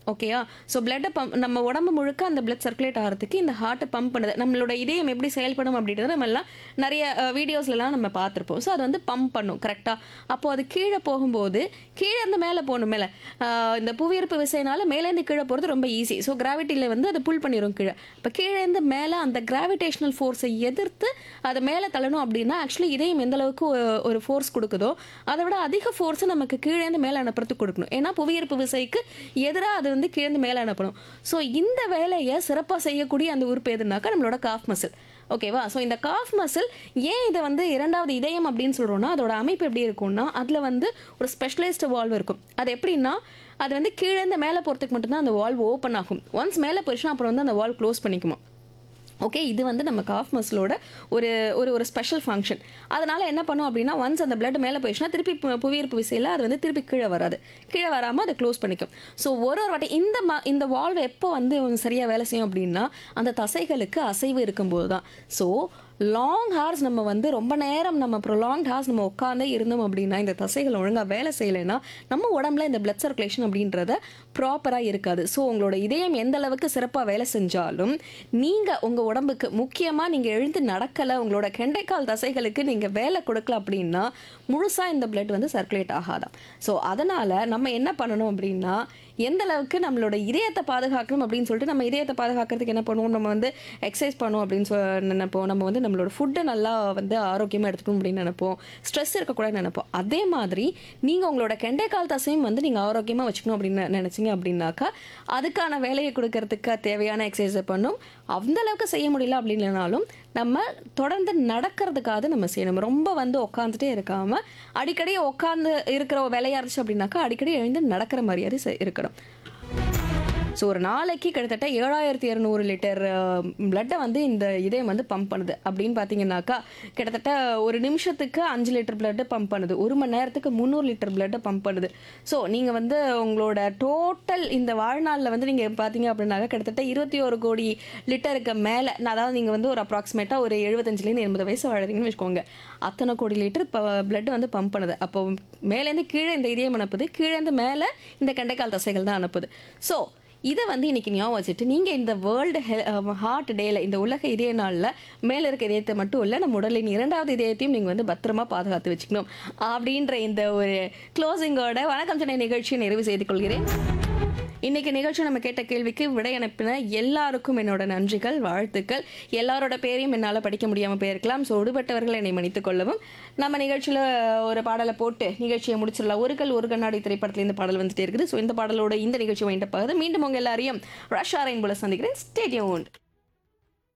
ஓகேயா ஸோ பிளட்டை பம்ப் நம்ம உடம்பு முழுக்க அந்த பிளட் சர்க்குலேட் ஆகிறதுக்கு இந்த ஹார்ட்டை பம்ப் பண்ணுது நம்மளோட இதயம் எப்படி செயல்படும் அப்படின்றத நம்ம எல்லாம் நிறைய வீடியோஸ்லாம் நம்ம பார்த்துருப்போம் ஸோ அது வந்து பம்ப் பண்ணும் கரெக்டாக அப்போ அது கீழே போகும்போது கீழே இருந்து மேலே போகணும் மேலே ஆஹ் இந்த புவியீர்ப்பு விசைனால மேலேருந்து கீழே போகிறது ரொம்ப ஈஸி ஸோ கிராவிட்டியில் வந்து அது புல் பண்ணிடும் கீழே இப்போ கீழே இருந்து மேலே அந்த கிராவிடேஷனல் ஃபோர்ஸை எதிர்த்து அதை மேலே தள்ளணும் அப்படின்னா ஆக்சுவலி இதயம் எந்த அளவுக்கு ஒ- ஒரு ஃபோர்ஸ் கொடுக்குதோ அதை விட அதிக ஃபோர்ஸை நமக்கு கீழேந்து மேலே அனுப்புறதுக்கு கொடுக்கணும் ஏன்னா புவியீர்ப்பு விசைக்கு எதிராக அது வந்து கீழேந்து மேலே அனுப்பணும் ஸோ இந்த வேலையை சிறப்பாக செய்யக்கூடிய அந்த உறுப்பு எதுனாக்கா நம்மளோட காஃப் மசில் ஓகேவா ஸோ இந்த காஃப் மசில் ஏன் இதை வந்து இரண்டாவது இதயம் அப்படின்னு சொல்கிறோம்னா அதோட அமைப்பு எப்படி இருக்கும்னா அதில் வந்து ஒரு ஸ்பெஷலைஸ்டு வால்வ் இருக்கும் அது எப்படின்னா அது வந்து கீழேந்து மேலே போகிறதுக்கு மட்டும்தான் அந்த வால்வ் ஓப்பன் ஆகும் ஒன்ஸ் மேலே போயிடுச்சுன்னா அப்புறம் வந்து அந்த வால்வ் க்ளோஸ் பண்ணிக்குமா ஓகே இது வந்து நம்ம காஃப் மசிலோட ஒரு ஒரு ஒரு ஸ்பெஷல் ஃபங்க்ஷன் அதனால் என்ன பண்ணும் அப்படின்னா ஒன்ஸ் அந்த blood மேலே போயிடுச்சுன்னா திருப்பி பு- புவியீர்ப்பு விசையில் அது வந்து திருப்பி கீழே வராது கீழே வராமல் அதை க்ளோஸ் பண்ணிக்கும் ஸோ ஒரு ஒரு வாட்டி இந்த ம இந்த வால்வ் எப்போ வந்து சரியாக வேலை செய்யும் அப்படின்னா அந்த தசைகளுக்கு அசைவு இருக்கும்போது தான் ஸோ லாங் ஹார்ஸ் நம்ம வந்து ரொம்ப நேரம் நம்ம ப்ரொலாங்ட் ஹார்ஸ் நம்ம உட்காந்தே இருந்தோம் அப்படின்னா இந்த தசைகள் ஒழுங்காக வேலை செய்யலைன்னா நம்ம உடம்புல இந்த blood சர்க்குலேஷன் அப்படின்றத ப்ராப்பராக இருக்காது ஸோ உங்களோட இதயம் எந்த அளவுக்கு சிறப்பாக வேலை செஞ்சாலும் நீங்கள் உங்கள் உடம்புக்கு முக்கியமாக நீங்கள் எழுந்து நடக்கலை உங்களோட கெண்டைக்கால் தசைகளுக்கு நீங்கள் வேலை கொடுக்கல அப்படின்னா முழுசாக இந்த blood வந்து சர்க்குலேட் ஆகாதாம் ஸோ அதனால் நம்ம என்ன பண்ணணும் அப்படின்னா எந்த அளவுக்கு நம்மளோட இதயத்தை பாதுகாக்கணும் அப்படின்னு சொல்லிட்டு நம்ம இதயத்தை பாதுகாக்கிறதுக்கு என்ன பண்ணுவோம் நம்ம வந்து எக்ஸசைஸ் பண்ணுவோம் அப்படின்னு சொல் நினைப்போம் நம்ம வந்து நம்மளோட ஃபுட்டை நல்லா வந்து ஆரோக்கியமாக எடுத்துக்கணும் அப்படின்னு நினைப்போம் ஸ்ட்ரெஸ் இருக்கக்கூடாதுன்னு நினைப்போம் அதே மாதிரி நீங்கள் உங்களோட கெண்டைக்கால் தசையும் வந்து நீங்கள் ஆரோக்கியமாக வச்சுக்கணும் அப்படின்னு நினச்சிங்க அப்படின்னாக்கா அதுக்கான வேலையை கொடுக்கறதுக்கு தேவையான எக்ஸசைஸை பண்ணும் அந்த அளவுக்கு செய்ய முடியல அப்படின்னாலும் நம்ம தொடர்ந்து நடக்கிறதுக்காக நம்ம செய்யணும் ரொம்ப வந்து உட்காந்துட்டே இருக்காம அடிக்கடி உட்காந்து இருக்கிற வேலையா இருந்துச்சு அப்படின்னாக்கா அடிக்கடி எழுந்து நடக்கிற மாதிரியாவது செ- இருக்கணும் ஸோ ஒரு நாளைக்கு கிட்டத்தட்ட ஏழாயிரத்தி இரநூறு லிட்டர் பிளட்டை வந்து இந்த இதயம் வந்து பம்ப் பண்ணுது அப்படின்னு பார்த்தீங்கன்னாக்கா கிட்டத்தட்ட ஒரு நிமிஷத்துக்கு அஞ்சு லிட்டர் பிளட்டை பம்ப் பண்ணுது ஒரு மணி நேரத்துக்கு முந்நூறு லிட்டர் பிளட்டை பம்ப் பண்ணுது ஸோ நீங்கள் வந்து உங்களோட டோட்டல் இந்த வாழ்நாளில் வந்து நீங்கள் பார்த்தீங்க அப்படின்னாக்கா கிட்டத்தட்ட இருபத்தி ஒரு கோடி லிட்டருக்கு மேலே அதாவது நீங்கள் வந்து ஒரு அப்ராக்சிமேட்டாக ஒரு எழுபத்தஞ்சிலேருந்து எண்பது வயசு வாழறீங்கன்னு வச்சுக்கோங்க அத்தனை கோடி லிட்டர் இப்போ பிளட் வந்து பம்ப் பண்ணுது அப்போ மேலேருந்து கீழே இந்த இதயம் அனுப்புது கீழேருந்து மேலே இந்த கண்டைக்கால் தசைகள் தான் அனுப்புது ஸோ இதை வந்து இன்னைக்கு ஞாபகம் வச்சுட்டு நீங்கள் இந்த வேர்ல்டு ஹார்ட் டேல இந்த உலக இதய நாளில் மேலே இருக்க இதயத்தை மட்டும் இல்லை நம்ம உடலின் இரண்டாவது இதயத்தையும் நீங்கள் வந்து பத்திரமா பாதுகாத்து வச்சுக்கணும் அப்படின்ற இந்த ஒரு க்ளோசிங்கோட வணக்கம் சென்னை நிகழ்ச்சியை நிறைவு செய்து கொள்கிறேன் இன்னைக்கு நிகழ்ச்சி நம்ம கேட்ட கேள்விக்கு விடை அனுப்பின எல்லாருக்கும் என்னோட நன்றிகள் வாழ்த்துக்கள் எல்லாரோட பேரையும் என்னால் படிக்க முடியாமல் போயிருக்கலாம் ஸோ விடுபட்டவர்கள் என்னை மன்னித்துக் கொள்ளவும் நம்ம நிகழ்ச்சியில் ஒரு பாடலை போட்டு நிகழ்ச்சியை முடிச்சிடலாம் ஒரு கல் ஒரு கண்ணாடி திரைப்படத்தில் இந்த பாடல் வந்துட்டே இருக்குது ஸோ இந்த பாடலோட இந்த நிகழ்ச்சி வைண்டப்பாகுது மீண்டும் உங்கள் எல்லாரையும் ரஷ் ஆரைன் போல சந்திக்கிறேன் ஸ்டேடியம்